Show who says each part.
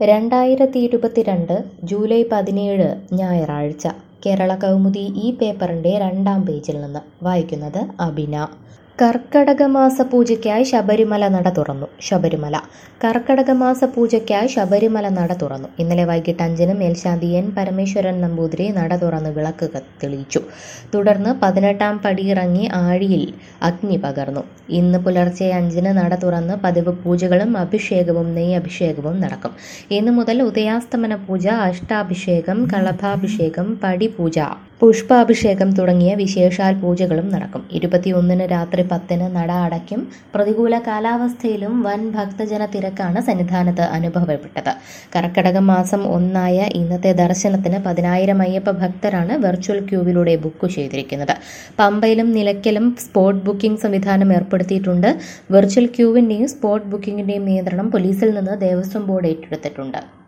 Speaker 1: രണ്ടായിരത്തി ഇരുപത്തിരണ്ട് ജൂലൈ പതിനേഴ് ഞായറാഴ്ച കേരള കൗമുദി ഈ പേപ്പറിൻ്റെ രണ്ടാം പേജിൽ നിന്ന് വായിക്കുന്നത് അബിന കർക്കടക മാസ പൂജയ്ക്കായി ശബരിമല നട തുറന്നു ശബരിമല കർക്കടക മാസ പൂജയ്ക്കായി ശബരിമല നട തുറന്നു ഇന്നലെ വൈകിട്ട് അഞ്ചിന് മേൽശാന്തി എൻ പരമേശ്വരൻ നമ്പൂതിരി നട തുറന്ന് വിളക്ക് ക- തെളിയിച്ചു തുടർന്ന് പതിനെട്ടാം പടിയിറങ്ങി ആഴിയിൽ അഗ്നി പകർന്നു ഇന്ന് പുലർച്ചെ അഞ്ചിന് നട തുറന്ന് പതിവ് പൂജകളും അഭിഷേകവും നെയ്യ് അഭിഷേകവും നടക്കും ഇന്നു മുതൽ ഉദയാസ്തമന പൂജ അഷ്ടാഭിഷേകം കളഭാഭിഷേകം പടിപൂജ പുഷ്പാഭിഷേകം തുടങ്ങിയ വിശേഷാൽ പൂജകളും നടക്കും ഇരുപത്തിയൊന്നിന് രാത്രി പത്തിന് നട അടയ്ക്കും പ്രതികൂല കാലാവസ്ഥയിലും വൻ ഭക്തജന തിരക്കാണ് സന്നിധാനത്ത് അനുഭവപ്പെട്ടത് കർക്കടക മാസം ഒന്നായ ഇന്നത്തെ ദർശനത്തിന് പതിനായിരം അയ്യപ്പ ഭക്തരാണ് വെർച്വൽ ക്യൂവിലൂടെ ബുക്ക് ചെയ്തിരിക്കുന്നത് പമ്പയിലും നിലയ്ക്കലും സ്പോട്ട് ബുക്കിംഗ് സംവിധാനം ഏർപ്പെടുത്തിയിട്ടുണ്ട് വെർച്വൽ ക്യൂവിന്റെയും സ്പോട്ട് ബുക്കിംഗിന്റെയും നിയന്ത്രണം പോലീസിൽ നിന്ന് ദേവസ്വം ബോർഡ് ഏറ്റെടുത്തിട്ടുണ്ട്